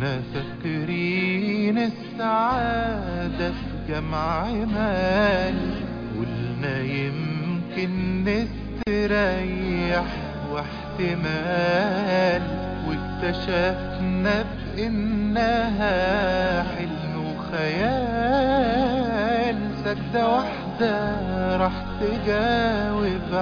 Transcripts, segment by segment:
كنا فاكرين السعادة في جمع مال قلنا يمكن نستريح واحتمال واكتشفنا بإنها حلم وخيال سجدة واحدة راح تجاوب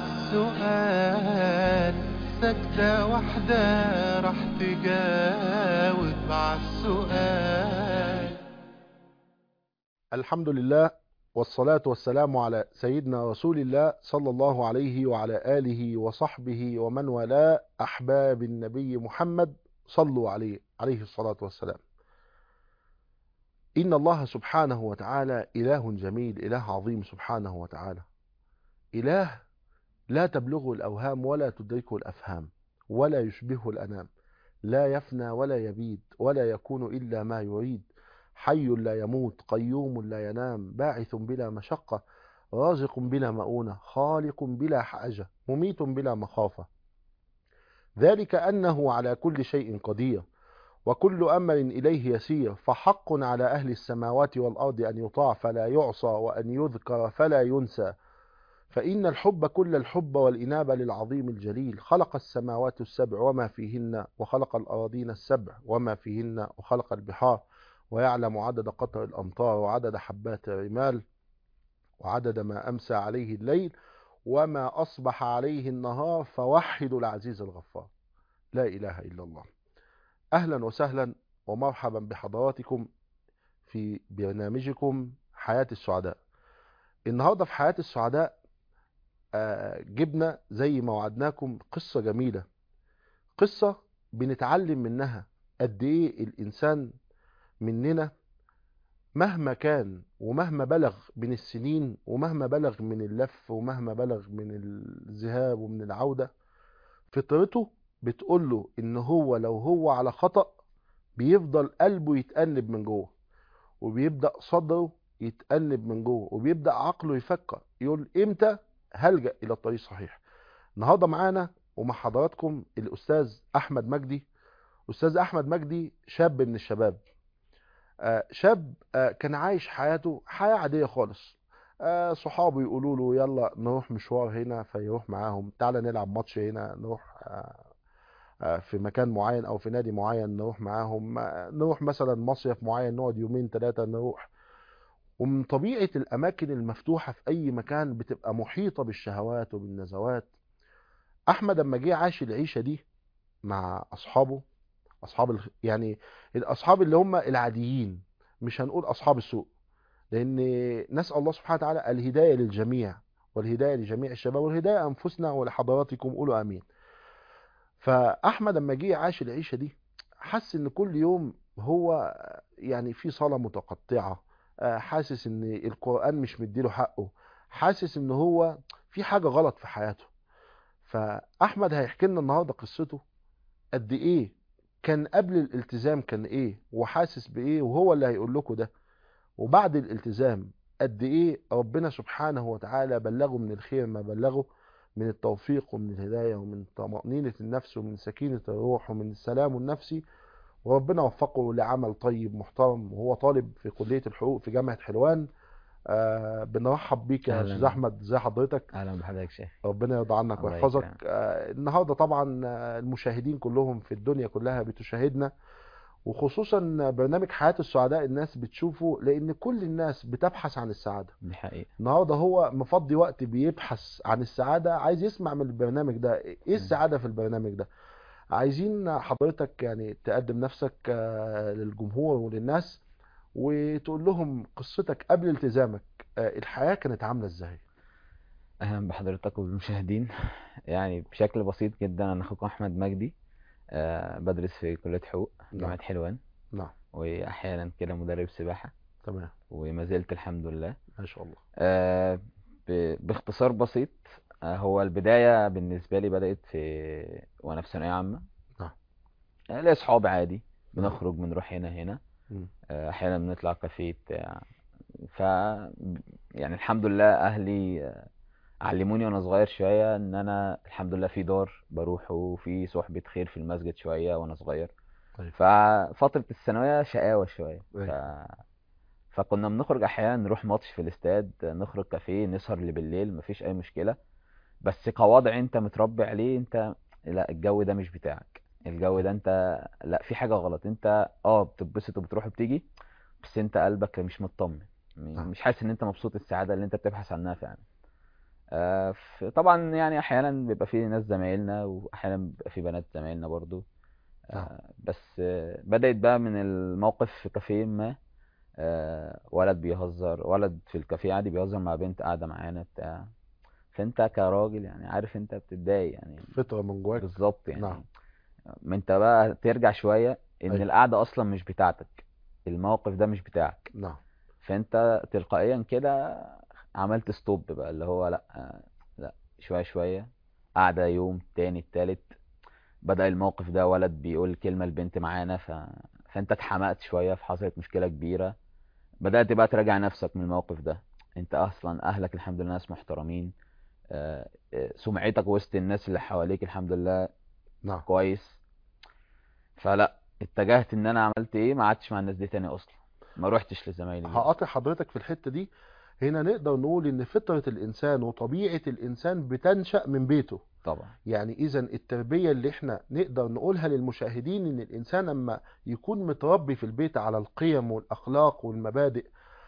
عالسؤال سجدة واحدة راح تجاوب عالسؤال الحمد لله والصلاة والسلام على سيدنا رسول الله صلى الله عليه وعلى آله وصحبه ومن والاه أحباب النبي محمد صلوا عليه عليه الصلاة والسلام إن الله سبحانه وتعالى إله جميل إله عظيم سبحانه وتعالى إله لا تبلغه الأوهام ولا تدركه الأفهام ولا يشبهه الأنام لا يفنى ولا يبيد ولا يكون إلا ما يريد حي لا يموت قيوم لا ينام باعث بلا مشقة رازق بلا مؤونة خالق بلا حاجة مميت بلا مخافة ذلك أنه على كل شيء قدير وكل أمر إليه يسير فحق على أهل السماوات والأرض أن يطاع فلا يعصى وأن يذكر فلا ينسى فإن الحب كل الحب والإنابة للعظيم الجليل خلق السماوات السبع وما فيهن وخلق الأراضين السبع وما فيهن وخلق البحار ويعلم عدد قطر الأمطار وعدد حبات الرمال وعدد ما أمسى عليه الليل وما أصبح عليه النهار فوحدوا العزيز الغفار لا إله إلا الله أهلا وسهلا ومرحبا بحضراتكم في برنامجكم حياة السعداء النهاردة في حياة السعداء جبنا زي ما وعدناكم قصة جميلة قصة بنتعلم منها قد ايه الانسان مننا مهما كان ومهما بلغ من السنين ومهما بلغ من اللف ومهما بلغ من الذهاب ومن العودة فطرته بتقول له ان هو لو هو على خطأ بيفضل قلبه يتأنب من جوه وبيبدأ صدره يتأنب من جوه وبيبدأ عقله يفكر يقول امتى هلجأ الى الطريق الصحيح النهارده معانا ومع حضراتكم الاستاذ احمد مجدي استاذ احمد مجدي شاب من الشباب آه شاب آه كان عايش حياته حياة عادية خالص آه صحابه يقولوا له يلا نروح مشوار هنا فيروح معاهم تعالى نلعب ماتش هنا نروح في مكان معين او في نادي معين نروح معاهم نروح مثلا مصيف معين نقعد يومين ثلاثة نروح ومن طبيعة الأماكن المفتوحة في أي مكان بتبقى محيطة بالشهوات وبالنزوات أحمد لما جه عاش العيشة دي مع أصحابه أصحاب الخ... يعني الأصحاب اللي هم العاديين مش هنقول أصحاب السوء لأن نسأل الله سبحانه وتعالى الهداية للجميع والهداية لجميع الشباب والهداية أنفسنا ولحضراتكم قولوا آمين فأحمد لما جه عاش العيشة دي حس إن كل يوم هو يعني في صلاة متقطعة حاسس ان القرآن مش مديله حقه حاسس ان هو في حاجة غلط في حياته فأحمد هيحكي لنا النهاردة قصته قد ايه كان قبل الالتزام كان ايه وحاسس بايه وهو اللي هيقول لكم ده وبعد الالتزام قد ايه ربنا سبحانه وتعالى بلغه من الخير ما بلغه من التوفيق ومن الهداية ومن طمأنينة النفس ومن سكينة الروح ومن السلام النفسي وربنا وفقه لعمل طيب محترم وهو طالب في كلية الحقوق في جامعة حلوان آه بنرحب بيك يا استاذ احمد ازي حضرتك اهلا بحضرتك شيخ ربنا يرضى عنك ويحفظك آه النهارده طبعا المشاهدين كلهم في الدنيا كلها بتشاهدنا وخصوصا برنامج حياة السعداء الناس بتشوفه لان كل الناس بتبحث عن السعادة دي حقيقة النهارده هو مفضي وقت بيبحث عن السعادة عايز يسمع من البرنامج ده ايه السعادة في البرنامج ده عايزين حضرتك يعني تقدم نفسك للجمهور وللناس وتقول لهم قصتك قبل التزامك الحياة كانت عاملة ازاي اهلا بحضرتك وبالمشاهدين يعني بشكل بسيط جدا انا اخوكم احمد مجدي بدرس في كلية حقوق جامعة حلوان نعم واحيانا كده مدرب سباحة تمام وما زلت الحمد لله ما شاء الله آه باختصار بسيط هو البداية بالنسبة لي بدأت في وأنا في ثانوية عامة نعم ليا أصحاب عادي بنخرج بنروح هنا هنا مم. أحيانا بنطلع كافيه بتاع ف يعني الحمد لله أهلي علموني وأنا صغير شوية إن أنا الحمد لله في دار بروح وفي صحبة خير في المسجد شوية وأنا صغير طيب. ففترة الثانوية شقاوة شوية ف... أيوة. فكنا بنخرج احيانا نروح ماتش في الاستاد نخرج كافيه نسهر اللي بالليل مفيش اي مشكلة بس كوضع انت متربي عليه انت لا الجو ده مش بتاعك الجو ده انت لا في حاجة غلط انت اه بتتبسط وبتروح وبتيجي بس انت قلبك مش مطمن م- نعم. مش حاسس ان انت مبسوط السعادة اللي انت بتبحث عنها فعلا آه، ف- طبعا يعني احيانا بيبقى في ناس زمايلنا واحيانا بيبقى في بنات زمايلنا برضو نعم. آه، بس آه، بدأت بقى من الموقف في كافيه ما آه، ولد بيهزر ولد في الكافيه عادي بيهزر مع بنت قاعدة معانا بتاع فانت كراجل يعني عارف انت بتتضايق يعني فطرة من جواك بالظبط يعني نعم. ما انت بقى ترجع شوية ان أيوة. القعدة اصلا مش بتاعتك الموقف ده مش بتاعك نعم فانت تلقائيا كده عملت ستوب بقى اللي هو لا آه، لا شوية شوية قعدة يوم تاني التالت بدأ الموقف ده ولد بيقول كلمة لبنت معانا ف... فانت اتحمقت شوية فحصلت مشكلة كبيرة بدأت بقى تراجع نفسك من الموقف ده انت اصلا اهلك الحمد لله ناس محترمين آه، آه، سمعتك وسط الناس اللي حواليك الحمد لله نعم كويس فلا اتجهت ان انا عملت ايه ما قعدتش مع الناس دي تاني اصلا ما روحتش لزمايلي دول. هقاطع حضرتك في الحتة دي هنا نقدر نقول ان فطرة الانسان وطبيعة الانسان بتنشأ من بيته طبعا يعني اذا التربية اللي احنا نقدر نقولها للمشاهدين ان الانسان لما يكون متربي في البيت على القيم والاخلاق والمبادئ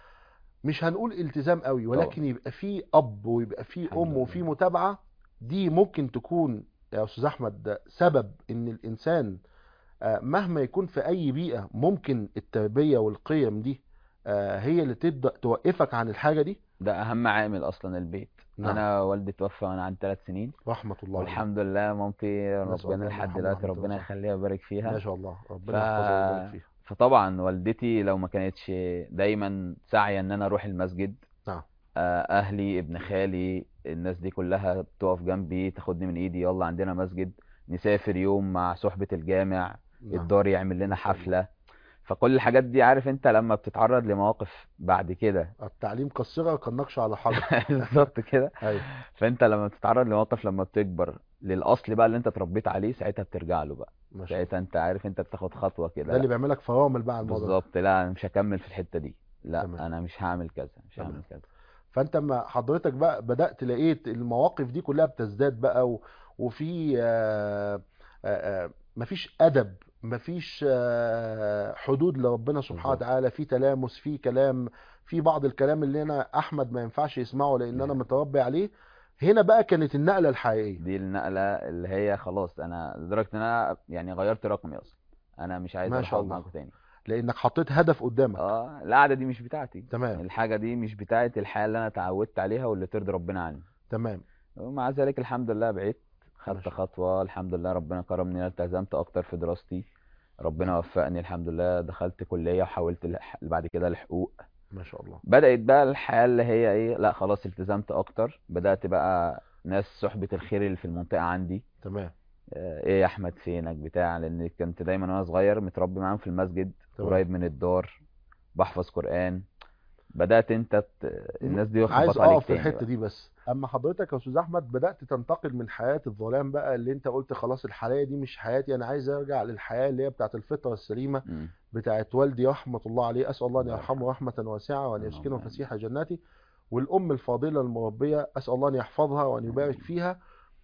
مش هنقول التزام قوي ولكن يبقى فيه اب ويبقى فيه الحمد ام لله. وفيه متابعة دي ممكن تكون يا استاذ احمد ده سبب ان الانسان آه، مهما يكون في اي بيئة ممكن التربية والقيم دي آه، هي اللي تبدأ توقفك عن الحاجة دي ده اهم عامل اصلا البيت نعم. انا والدي توفى وانا عندي ثلاث سنين رحمة الله عليه. والحمد لله مامتي ما شاء ربنا الله، لحد اللهم دلوقتي رحمة ربنا واسعة. يخليها ويبارك فيها ما شاء الله ربنا ف... يحفظها ويبارك فيها فطبعا والدتي لو ما كانتش دايما ساعية ان انا اروح المسجد نعم. آه، اهلي ابن خالي الناس دي كلها بتقف جنبي تاخدني من ايدي يلا عندنا مسجد نسافر يوم مع صحبة الجامع نعم. الدار يعمل لنا ما شاء الله. حفلة فكل الحاجات دي عارف انت لما بتتعرض لمواقف بعد كده التعليم كالصغر كالنقش على حجر بالظبط كده ايوه فانت لما بتتعرض لموقف لما بتكبر للاصل بقى اللي انت اتربيت عليه ساعتها بترجع له بقى ما شاء الله ساعتها انت عارف انت بتاخد خطوة كده ده اللي لا، بيعملك فرامل بقى على الموضوع ده. بالظبط لا انا مش هكمل في الحتة دي لا تمام. انا مش هعمل كذا مش تمام. هعمل كذا فانت ما حضرتك بقى بدأت لقيت المواقف دي كلها بتزداد بقى و... وفي آه، آه، آه، مفيش ادب مفيش آه، حدود لربنا سبحانه بالظبط. وتعالى في تلامس في كلام في بعض الكلام اللي انا احمد ما ينفعش يسمعه لان انا نعم. متربي عليه هنا بقى كانت النقلة الحقيقية دي النقلة اللي هي خلاص انا لدرجة ان انا يعني غيرت رقمي اصلا انا مش عايز ما اروح شاء اقعد الله. معاكم تاني لانك حطيت هدف قدامك اه القعدة دي مش بتاعتي تمام الحاجة دي مش بتاعت الحياة اللي انا اتعودت عليها واللي ترضي ربنا عني تمام ومع ذلك الحمد لله بعيد ما خدت شاء خطوة الحمد لله ربنا كرمني أنا التزمت أكتر في دراستي ربنا وفقني الحمد لله دخلت كلية وحاولت الح- بعد كده الحقوق ما شاء الله بدأت بقى الحياة اللي هي إيه لا خلاص التزمت أكتر بدأت بقى ناس صحبة الخير اللي في المنطقة عندي تمام آه، إيه يا أحمد فينك بتاع لأن كنت دايما وأنا صغير متربي معاهم في المسجد تمام. قريب من الدار بحفظ قرآن بدأت أنت ت- الناس دي عايز يخبطوا عليك اقف في تاني الحته بقى. دي بس اما حضرتك يا استاذ احمد بدات تنتقل من حياه الظلام بقى اللي انت قلت خلاص الحياه دي مش حياتي انا عايز ارجع للحياه اللي هي بتاعت الفطره السليمه مم. بتاعت والدي رحمه الله عليه اسال الله ان الله يرحمه يرحمه. رحمه واسعه وان اللهم يسكنه آمين. فسيح جناته والام الفاضله المربيه اسال الله ان يحفظها وان يبارك آمين. فيها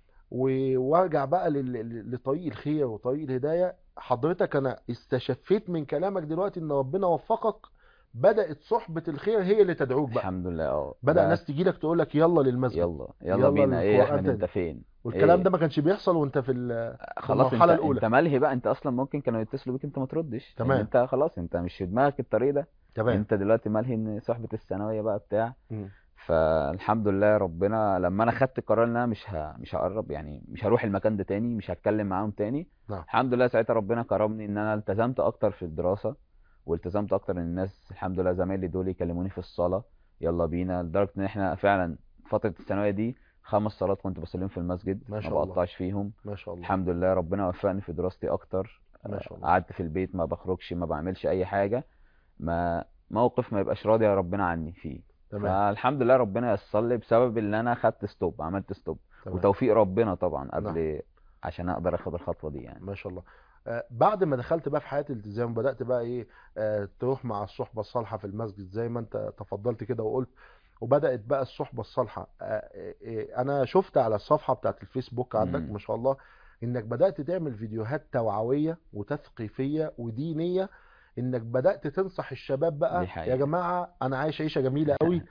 و- وارجع بقى لل- لل- لطريق الخير وطريق الهدايه حضرتك انا استشفيت من كلامك دلوقتي ان ربنا وفقك بدات صحبه الخير هي اللي تدعوك بقى الحمد لله اه بدأ بقى ناس تجي لك تقول لك يلا للمسجد يلا يلا يلا بينا ايه يا القرآن احمد تاني. انت فين والكلام إيه؟ ده ما كانش بيحصل وانت في ال- خلاص المرحلة انت الأولى. انت ملهي بقى انت اصلا ممكن كانوا يتصلوا بيك انت ما تردش لأن تمام. انت خلاص انت مش في دماغك الطريق ده تمام انت دلوقتي ملهي ان صحبة الثانوية بقى بتاع مم. فالحمد لله ربنا لما انا خدت القرار ان انا مش ه... مش هقرب يعني مش هروح المكان ده تاني مش هتكلم معاهم تاني نعم. الحمد لله ساعتها ربنا كرمني ان انا التزمت اكتر في الدراسة والتزمت اكتر ان الناس الحمد لله زمايلي دول يكلموني في الصلاة يلا بينا لدرجة ان احنا فعلا فترة الثانوية دي خمس صلوات كنت بصليهم في المسجد ما ما شاء الله. بقطعش فيهم ما شاء الله الحمد لله ربنا وفقني في دراستي اكتر ما شاء الله. قعدت في البيت ما بخرجش ما بعملش اي حاجة ما موقف ما يبقاش راضي يا ربنا عني فيه تمام فالحمد لله ربنا يسر لي بسبب ان انا خدت ستوب عملت ستوب تمام وتوفيق ربنا طبعا قبل عشان اقدر اخد الخطوة دي يعني ما شاء الله آه، بعد ما دخلت بقى في حياة الالتزام بدأت بقى ايه آه، تروح مع الصحبة الصالحة في المسجد زي ما انت تفضلت كده وقلت وبدأت بقى الصحبة الصالحة آه، آه، آه، انا شفت على الصفحة بتاعت الفيسبوك عندك مم. ما شاء الله انك بدأت تعمل فيديوهات توعوية وتثقيفية ودينية انك بدأت تنصح الشباب بقى دي حقيقة. يا جماعة انا عايش عيشة جميلة قوي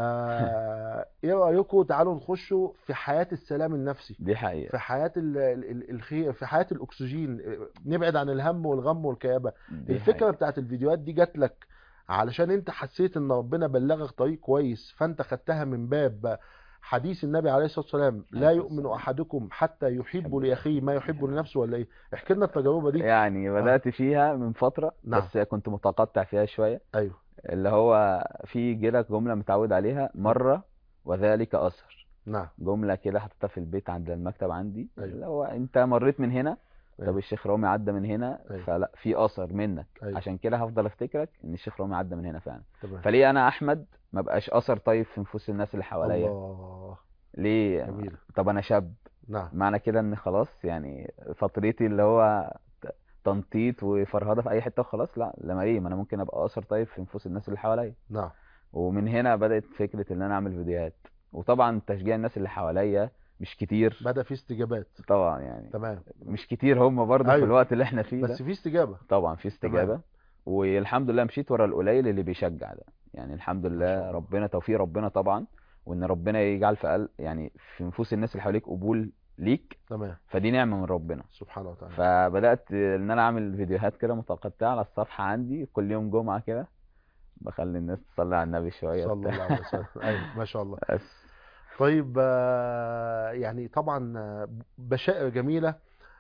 آه، ايه رأيكم تعالوا نخشوا في حياة السلام النفسي دي حقيقة في حياة ال- ال- الخير في حياة الأكسجين نبعد عن الهم والغم والكآبة دي الفكرة حقيقة. بتاعت الفيديوهات دي جات لك علشان انت حسيت ان ربنا بلغك طريق كويس فانت خدتها من باب حديث النبي عليه الصلاة والسلام لا عليه الصلاة يؤمن والسلام. أحدكم حتى يحب يحب لأخيه ما يحب لنفسه ولا ايه احكي لنا التجربة دي يعني بدأت فيها من فترة نعم. بس كنت متقطع فيها شوية ايوه اللي هو في جيلك جملة متعود عليها مرة وذلك أثر نعم جملة كده حطيتها في البيت عند المكتب عندي أيوة. اللي هو انت مريت من هنا طب أيوة. الشيخ رامي عدى من هنا أيوة. فلا في اثر منك أيوة. عشان كده هفضل افتكرك ان الشيخ رامي عدى من هنا فعلا تمام فليه انا احمد ما بقاش اثر طيب في نفوس الناس اللي حواليا الله ليه جميل طب انا شاب نعم معنى كده ان خلاص يعني فترتي اللي هو ت- تنطيط وفرهده في اي حته وخلاص لا لما ايه ما انا ممكن ابقى اثر طيب في نفوس الناس اللي حواليا نعم ومن هنا بدات فكره ان انا اعمل فيديوهات وطبعا تشجيع الناس اللي حواليا مش كتير بدأ في استجابات طبعا يعني تمام مش كتير هم برضه في أيوة. الوقت اللي احنا فيه ده بس في استجابة طبعا في استجابة والحمد لله مشيت ورا القليل اللي بيشجع ده يعني الحمد شاء لله الله. ربنا توفيق ربنا طبعا وان ربنا يجعل في قلب يعني في نفوس الناس اللي حواليك قبول ليك تمام فدي نعمة من ربنا سبحانه وتعالى فبدأت ان انا اعمل فيديوهات كده متقطعة على الصفحة عندي كل يوم جمعة كده بخلي الناس تصلي على النبي شوية صلى بتاع. الله عليه وسلم ايوه ما شاء الله بس طيب آه، يعني طبعا آه، بشائر جميلة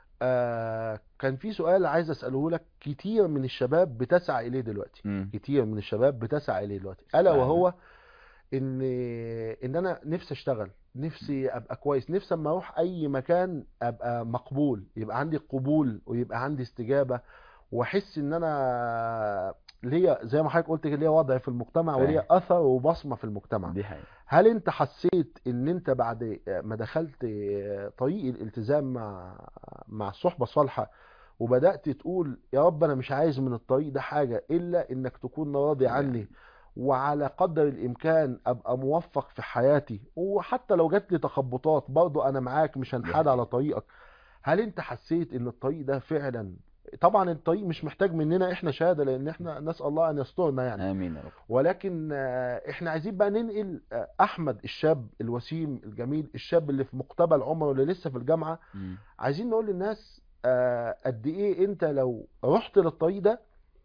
آه، كان في سؤال عايز أسأله لك كتير من الشباب بتسعى إليه دلوقتي مم. كتير من الشباب بتسعى إليه دلوقتي ألا فعلا. وهو إن إن أنا نفسي أشتغل نفسي أبقى كويس نفسي أما أروح أي مكان أبقى مقبول يبقى عندي قبول ويبقى عندي استجابة وأحس إن أنا ليا زي ما حضرتك قلت كده ليا وضع في المجتمع فاهم. وليا أثر وبصمة في المجتمع دي حقيقة هل انت حسيت ان انت بعد ما دخلت طريق الالتزام مع مع الصحبة الصالحة وبدأت تقول يا رب انا مش عايز من الطريق ده حاجة الا انك تكون راضي عني وعلى قدر الامكان ابقى موفق في حياتي وحتى لو جات لي تخبطات برضو انا معاك مش هنحاد على طريقك هل انت حسيت ان الطريق ده فعلا طبعا الطريق مش محتاج مننا احنا شهادة لان احنا نسأل الله ان يسترنا يعني امين يا رب ولكن آه، احنا عايزين بقى ننقل آه، احمد الشاب الوسيم الجميل الشاب اللي في مقتبل عمره اللي لسه في الجامعة مم. عايزين نقول للناس آه، قد ايه انت لو رحت للطريق ده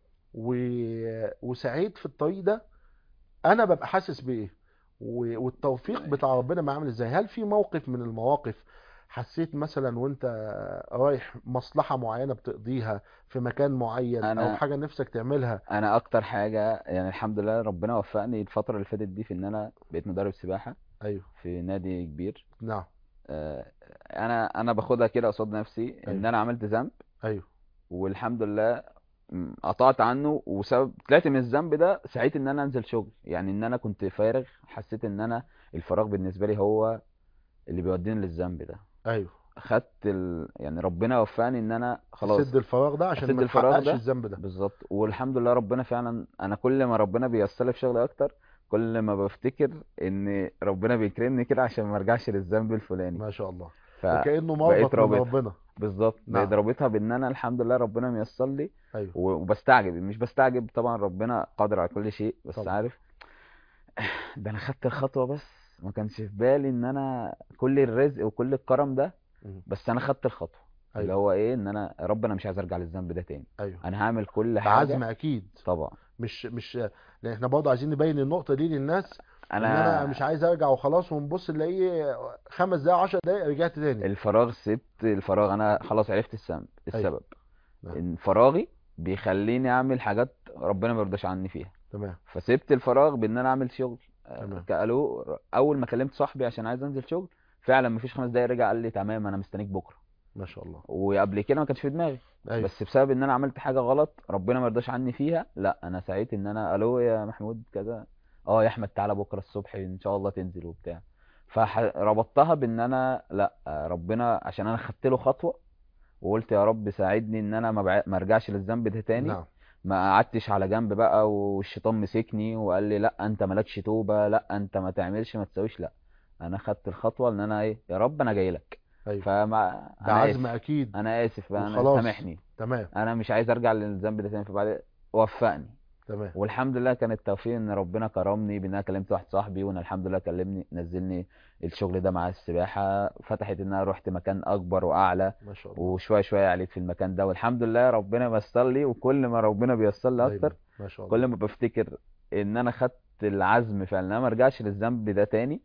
و- وسعيت في الطريق ده انا ببقى حاسس بايه و- والتوفيق بتاع ربنا ما عامل ازاي هل في موقف من المواقف حسيت مثلا وانت رايح مصلحة معينة بتقضيها في مكان معين او أنا- حاجة نفسك تعملها انا اكتر حاجة يعني الحمد لله ربنا وفقني الفترة اللي فاتت دي في ان انا بقيت مدرب سباحة ايوه في نادي كبير نعم آه، انا انا باخدها كده قصاد نفسي ان أيوة. انا عملت ذنب ايوه والحمد لله م، قطعت عنه وسبب طلعت من الذنب ده سعيت ان انا انزل شغل يعني ان انا كنت فارغ حسيت ان انا الفراغ بالنسبه لي هو اللي بيوديني للذنب ده ايوه خدت ال... يعني ربنا وفقني ان انا خلاص سد الفراغ ده عشان أسد ما الفراغ تحققش ده. الذنب ده بالظبط والحمد لله ربنا فعلا انا كل ما ربنا بيسر لي في شغلي اكتر كل ما بفتكر ان ربنا بيكرمني كده عشان ما ارجعش للذنب الفلاني ما شاء الله ف... وكأنه بقيت مربط من رابطها. ربنا بالظبط نعم. بقيت رابطها بان انا الحمد لله ربنا ميسر لي ايوه و- وبستعجب مش بستعجب طبعا ربنا قادر على كل شيء بس طبعا. عارف ده انا خدت الخطوه بس ما كانش في بالي ان انا كل الرزق وكل الكرم ده مم. بس انا خدت الخطوه اللي ايوه هو ايه ان انا يا رب انا مش عايز ارجع للذنب ده تاني ايوه انا هعمل كل حاجه بعزم اكيد طبعا مش مش لان احنا برضه عايزين نبين النقطة دي للناس ان انا انا مش عايز ارجع وخلاص ونبص نلاقيه خمس دقايق 10 دقايق رجعت تاني الفراغ سبت الفراغ انا خلاص عرفت السبب السبب نعم. ان فراغي بيخليني اعمل حاجات ربنا ما يرضاش عني فيها تمام فسبت الفراغ بان انا اعمل شغل آه، تمام. قالوا اول ما كلمت صاحبي عشان عايز انزل شغل فعلا مفيش خمس دقايق رجع قال لي تمام انا مستنيك بكره ما شاء الله وقبل كده ما كانش في دماغي ايوه بس بسبب ان انا عملت حاجه غلط ربنا ما يرضاش عني فيها لا انا سعيت ان انا الو يا محمود كذا اه يا احمد تعالى بكره الصبح ان شاء الله تنزل وبتاع فربطتها بان انا لا آه، ربنا عشان انا خدت له خطوه وقلت يا رب ساعدني ان انا ما بع- ما ارجعش للذنب ده تاني نعم ما قعدتش على جنب بقى والشيطان مسكني وقال لي لا انت مالكش توبة لا انت ما تعملش ما تسويش لا انا خدت الخطوة ان انا ايه يا رب انا جاي لك ايوه فما ده انا عزم اسف اكيد انا اسف بقى انا وخلاص. سامحني تمام انا مش عايز ارجع للذنب ده تاني فبعد وفقني تمام والحمد لله كان التوفيق ان ربنا كرمني بان انا كلمت واحد صاحبي وانا الحمد لله كلمني نزلني الشغل ده مع السباحة فتحت ان انا رحت مكان اكبر واعلى ما شاء الله وشوية شوية عليت في المكان ده والحمد لله ربنا بيسر لي وكل ما ربنا بيسر لي دايما. اكتر ما شاء الله كل ما بفتكر ان انا خدت العزم فعلا ان انا ما ارجعش للذنب ده تاني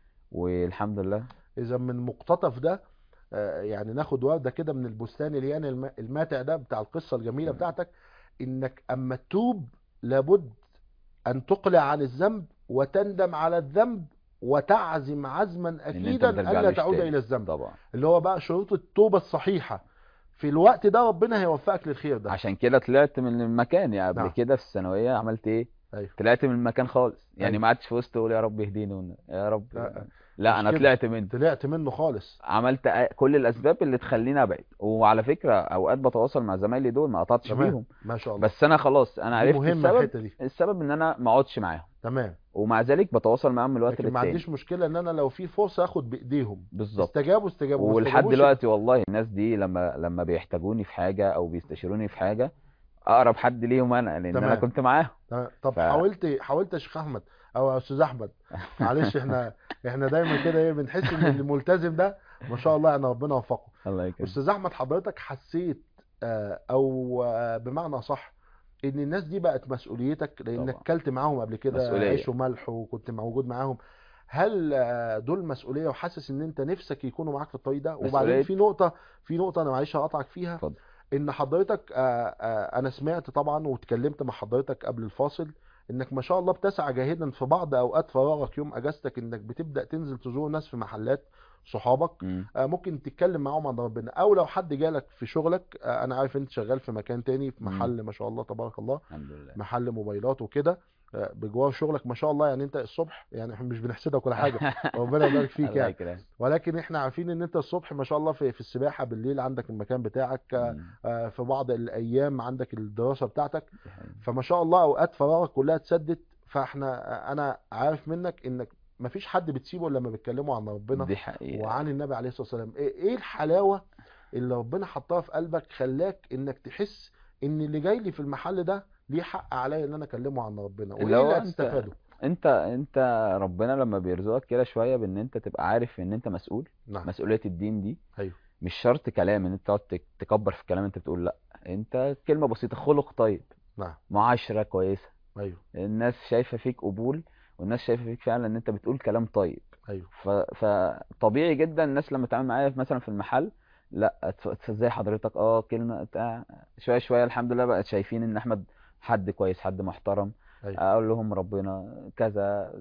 والحمد لله اذا من مقتطف ده آه، يعني ناخد ورده كده من البستان الياني الم- الماتع ده بتاع القصه الجميله مم. بتاعتك انك اما تتوب لابد ان تقلع عن الذنب وتندم على الذنب وتعزم عزما ان انت اكيدا ما الا ترجعلوش تعود تاني الى الذنب طبعا اللي هو بقى شروط التوبه الصحيحه في الوقت ده ربنا هيوفقك للخير ده عشان كده طلعت من المكان يعني قبل نعم. كده في الثانوية عملت ايه ايوه طلعت من المكان خالص يعني أيوة. ما عدتش في وسط اقول يا رب اهديني ون- يا رب لا، لا مش انا كده. طلعت منه طلعت منه خالص عملت أ- كل الاسباب اللي تخليني ابعد وعلى فكره اوقات بتواصل مع زمايلي دول ما قطعتش تمام بيهم ما شاء الله بس انا خلاص انا دي عرفت مهمه السبب الحته دي السبب ان انا ما اقعدش معاهم تمام ومع ذلك بتواصل معاهم من الوقت لكن ما للتاني عنديش مشكله ان انا لو في فرصه اخد بايديهم بالظبط استجابوا استجابوا ما ولحد استجابوش دلوقتي والله الناس دي لما لما بيحتاجوني في حاجه او بيستشيروني في حاجه اقرب حد ليهم انا لان انا تمام. كنت معاهم تمام. طب ف- حاولت حاولت يا شيخ احمد او يا استاذ احمد معلش احنا احنا دايما كده ايه بنحس ان اللي ملتزم ده ما شاء الله يعني ربنا وفقه الله يكرمك استاذ احمد حضرتك حسيت آه، او آه، بمعنى صح ان الناس دي بقت مسؤوليتك لانك طبعا. كلت معاهم قبل كده مسؤولية. عيش وملح وكنت موجود معاهم هل آه، دول مسؤوليه وحاسس ان انت نفسك يكونوا معاك في الطريق ده وبعدين مسؤولية. في نقطه في نقطه انا معلش هقطعك فيها اتفضل ان حضرتك آه، آه، انا سمعت طبعا واتكلمت مع حضرتك قبل الفاصل انك ما شاء الله بتسعى جاهدا في بعض اوقات فراغك يوم اجازتك انك بتبدا تنزل تزور ناس في محلات صحابك مم. آه، ممكن تتكلم معاهم عن ربنا او لو حد جالك في شغلك آه، انا عارف انت شغال في مكان تاني في مم. محل ما شاء الله تبارك الله الحمد لله محل موبايلات وكده آه، بجوار شغلك ما شاء الله يعني انت الصبح يعني احنا مش بنحسدك ولا حاجه ربنا يبارك فيك الله يعني يكرمك ولكن احنا عارفين ان انت الصبح ما شاء الله في في السباحه بالليل عندك المكان بتاعك آه، مم. آه، في بعض الايام عندك الدراسه بتاعتك دي حقيقة. فما شاء الله اوقات فراغك كلها اتسدت فاحنا انا عارف منك انك ما فيش حد بتسيبه الا لما بيتكلموا عن ربنا دي حقيقة وعن النبي عليه الصلاه والسلام ايه إيه الحلاوه اللي ربنا حطها في قلبك خلاك انك تحس ان اللي جاي لي في المحل ده ليه حق عليا ان انا اكلمه عن ربنا اللي وايه هو اللي أنت- هتستفاده انت انت ربنا لما بيرزقك كده شويه بان انت تبقى عارف ان انت مسؤول نعم مسؤوليه الدين دي ايوه مش شرط كلام ان انت تقعد تك- تكبر في الكلام انت بتقول لا انت كلمه بسيطه خلق طيب نعم معاشره كويسه ايوه الناس شايفه فيك قبول والناس شايفه فيك فعلا ان انت بتقول كلام طيب ايوه ف... فطبيعي جدا الناس لما تتعامل معايا مثلا في المحل لا اتف- اتف- ازاي حضرتك اه كلمه بتاع شويه شويه الحمد لله بقت شايفين ان احمد حد كويس حد محترم ايوه اقول لهم ربنا كذا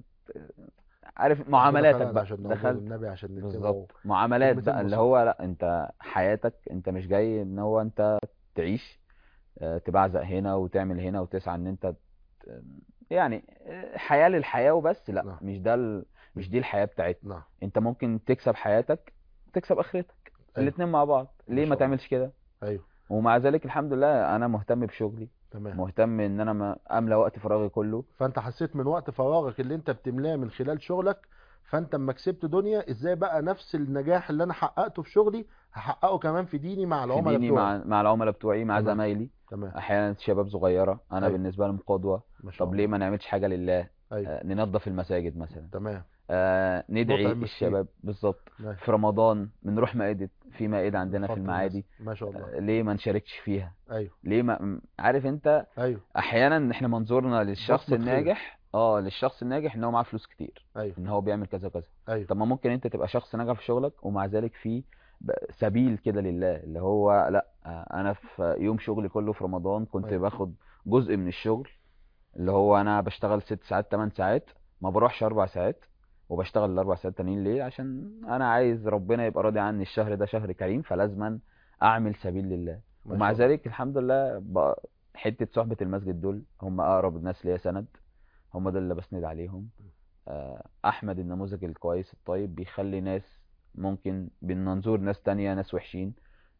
عارف ربنا معاملاتك خلقنا بقى عشان نعبد دخلت النبي عشان نتبعه بالظبط معاملات كلمتين بقى اللي بسيطة. هو لا انت حياتك انت مش جاي ان هو انت تعيش آه، تبعزق هنا وتعمل هنا وتسعى ان انت ت- يعني آه، حياة للحياة وبس لا نعم. مش ده ال... مش دي الحياة بتاعتنا نعم انت ممكن تكسب حياتك وتكسب اخرتك أيوة. الاتنين مع بعض ما ليه شاء ما الله. تعملش كده ايوه ومع ذلك الحمد لله انا مهتم بشغلي تمام مهتم ان انا ما املى وقت فراغي كله فانت حسيت من وقت فراغك اللي انت بتملاه من خلال شغلك فانت اما كسبت دنيا ازاي بقى نفس النجاح اللي انا حققته في شغلي هحققه كمان في ديني مع في العملاء ديني بتوعي مع مع العملاء بتوعي مع تمام. زمايلي تمام احيانا شباب صغيره انا أيوة. بالنسبه لهم قدوه ما شاء طب الله ليه ما نعملش حاجه لله ايوه آه، ننظف المساجد مثلا تمام آه، ندعي نطعم مسكين. الشباب بالظبط ماشي. في رمضان بنروح مائدة في مائدة عندنا في بفضل المعادي الناس. ما شاء الله آه، ليه ما نشاركش فيها ايوه ليه ما م- عارف انت ايوه احيانا احنا منظورنا للشخص بصمة خير. الناجح اه للشخص الناجح ان هو معاه فلوس كتير ايوه ان هو بيعمل كذا وكذا ايوه طب ما ممكن انت تبقى شخص ناجح في شغلك ومع ذلك في ب- سبيل كده لله اللي هو لا آه، انا في يوم شغلي كله في رمضان كنت أيوة. باخد جزء من الشغل اللي هو انا بشتغل ست ساعات تمن ساعات ما بروحش اربع ساعات وبشتغل الاربع ساعات تانيين ليه عشان انا عايز ربنا يبقى راضي عني الشهر ده شهر كريم فلازما اعمل سبيل لله ما ومع شاء الله. ذلك الحمد لله بقى حتة صحبة المسجد دول هم اقرب الناس ليا سند هم دول اللي بسند عليهم آه، احمد النموذج الكويس الطيب بيخلي ناس ممكن بمنظور ناس تانية ناس وحشين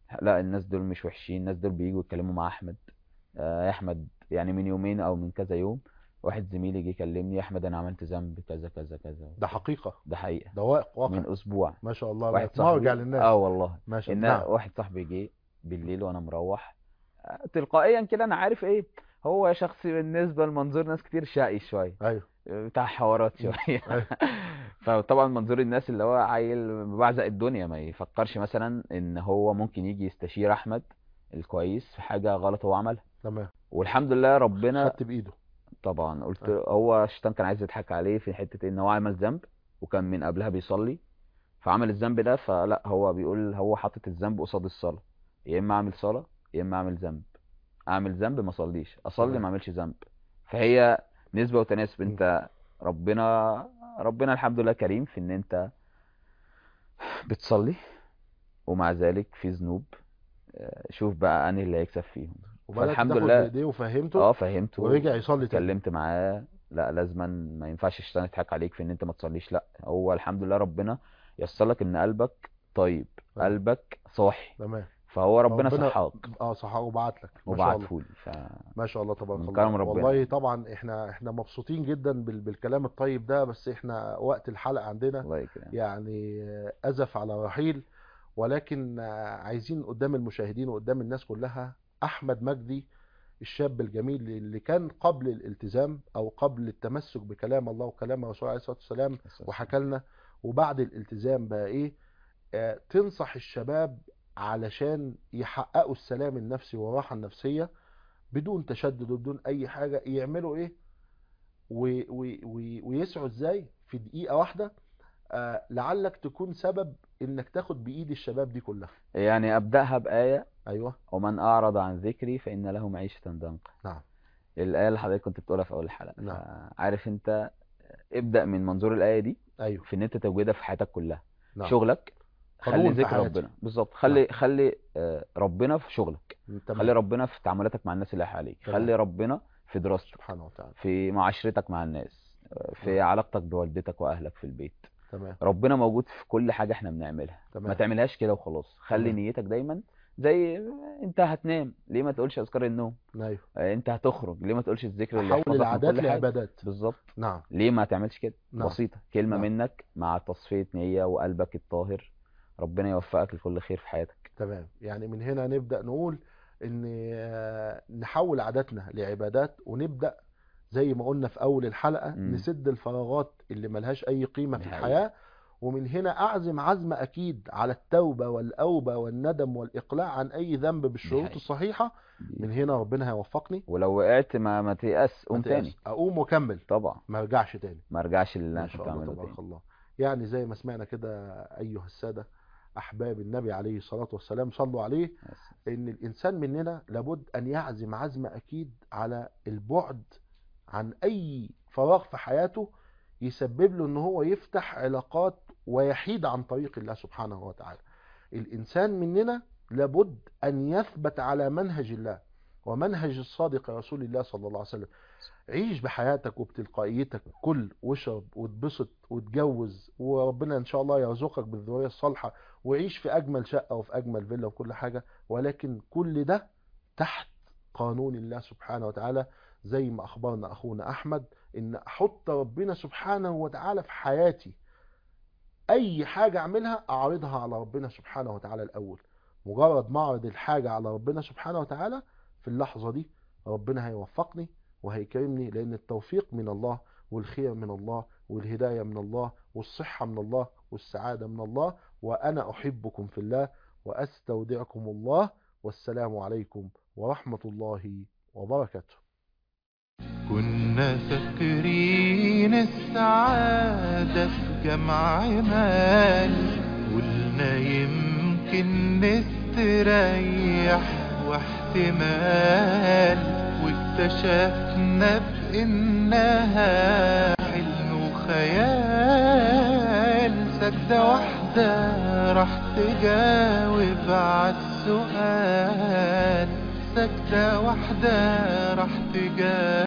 لا الناس دول مش وحشين الناس دول بييجوا يتكلموا مع احمد آه، يا احمد يعني من يومين او من كذا يوم واحد زميلي جه يكلمني يا احمد انا عملت ذنب كذا كذا كذا ده حقيقة ده حقيقة ده واقع واقع من اسبوع ما شاء الله واحد بقت مرجع صاحبي للناس اه والله ما شاء ان الله نعم. واحد صاحبي جه بالليل وانا مروح آه، تلقائيا كده انا عارف ايه هو شخص بالنسبه لمنظور ناس كتير شقي شويه ايوه آه، بتاع حوارات مم. شويه أيوة. فطبعا منظور الناس اللي هو عيل بعزق الدنيا ما يفكرش مثلا ان هو ممكن يجي يستشير احمد الكويس في حاجه غلط هو عملها تمام والحمد لله ربنا خدت بايده طبعا قلت أيوة. هو الشيطان كان عايز يضحك عليه في حته ان هو عمل ذنب وكان من قبلها بيصلي فعمل الذنب ده فلا هو بيقول هو حاطط الذنب قصاد الصلاه يا اما اعمل صلاه يا اما اعمل ذنب اعمل ذنب ما اصليش اصلي تمام. ما اعملش ذنب فهي نسبه وتناسب م. انت ربنا ربنا الحمد لله كريم في ان انت بتصلي ومع ذلك في ذنوب آه، شوف بقى انهي اللي هيكسب فيهم وبدأت فالحمد تاخد لله بايديه وفهمته اه فهمته ورجع يصلي تاني اتكلمت معاه لا لازما ما ينفعش الشيطان يضحك عليك في ان انت ما تصليش لا هو الحمد لله ربنا يسر لك ان قلبك طيب أيوة. قلبك صاحي تمام فهو ربنا صحاك اه صحاك وبعت لك ما شاء الله وبعتهولي ف ما شاء الله تبارك من الله كرم ربنا. والله طبعا احنا احنا مبسوطين جدا بال... بالكلام الطيب ده بس احنا وقت الحلقة عندنا الله يكرمك يعني أزف على رحيل ولكن عايزين قدام المشاهدين وقدام الناس كلها أحمد مجدي الشاب الجميل اللي كان قبل الالتزام أو قبل التمسك بكلام الله وكلام الرسول عليه الصلاة والسلام وحكى لنا وبعد الالتزام بقى إيه آه، تنصح الشباب علشان يحققوا السلام النفسي والراحة النفسية بدون تشدد وبدون أي حاجة يعملوا إيه و- و- و- ويسعوا إزاي في دقيقة واحدة آه، لعلك تكون سبب انك تاخد بايد الشباب دي كلها يعني ابداها بايه ايوه ومن اعرض عن ذكري فان له معيشه ضنكا نعم الايه اللي حضرتك كنت بتقولها في اول الحلقه نعم. عارف انت ابدا من منظور الايه دي ايوه في ان انت توجدها في حياتك كلها نعم شغلك قانون خلي في ذكر حياتي. ربنا بالظبط خلي خلي آه، ربنا في شغلك تمام. خلي ربنا في تعاملاتك مع الناس اللي حواليك تمام. خلي ربنا في دراستك سبحانه وتعالى في معاشرتك مع الناس آه، في نعم. علاقتك بوالدتك واهلك في البيت تمام ربنا موجود في كل حاجه احنا بنعملها ما تمام تعملهاش كده وخلاص خلي تمام. نيتك دايما زي انت هتنام ليه ما تقولش اذكار النوم ايوه آه، انت هتخرج ليه ما تقولش الذكر اللي حول يحفظك من العادات كل حاجه لعبادات بالظبط نعم ليه ما تعملش كده نعم. بسيطه كلمه نعم. منك مع تصفيه نيه وقلبك الطاهر ربنا يوفقك لكل خير في حياتك تمام يعني من هنا نبدأ نقول ان آه، نحول عاداتنا لعبادات ونبدأ زي ما قلنا في اول الحلقة مم. نسد الفراغات اللي ملهاش اي قيمة دي في حقيقة. الحياة ومن هنا اعزم عزم اكيد على التوبة والاوبة والندم والاقلاع عن اي ذنب بالشروط حقيقة. الصحيحة من هنا ربنا هيوفقني ولو وقعت ما ما تيأس قوم ما تيأس. تاني اقوم واكمل طبعا ما ارجعش تاني ما ارجعش للي ما انا شاء كنت الله بعمله تبارك تاني الله يعني زي ما سمعنا كده ايها السادة احباب النبي عليه الصلاة والسلام صلوا عليه بس. ان الانسان مننا لابد ان يعزم عزم اكيد على البعد عن اي فراغ في حياته يسبب له ان هو يفتح علاقات ويحيد عن طريق الله سبحانه وتعالى الانسان مننا لابد ان يثبت على منهج الله ومنهج الصادق رسول الله صلى الله عليه وسلم عيش بحياتك وبتلقائيتك كل واشرب واتبسط واتجوز وربنا ان شاء الله يرزقك بالذريه الصالحه وعيش في اجمل شقه وفي اجمل فيلا وكل حاجه ولكن كل ده تحت قانون الله سبحانه وتعالى زي ما اخبرنا اخونا احمد ان احط ربنا سبحانه وتعالى في حياتي اي حاجه اعملها اعرضها على ربنا سبحانه وتعالى الاول مجرد ما اعرض الحاجه على ربنا سبحانه وتعالى في اللحظه دي ربنا هيوفقني وهيكرمني لان التوفيق من الله والخير من الله والهدايه من الله والصحه من الله والسعاده من الله وانا احبكم في الله واستودعكم الله والسلام عليكم ورحمه الله وبركاته كنا فاكرين السعادة في جمع مال قلنا يمكن نستريح واحتمال واكتشفنا بإنها حلم وخيال سجدة واحدة راح تجاوب عالسؤال سجدة واحدة راح تجاوب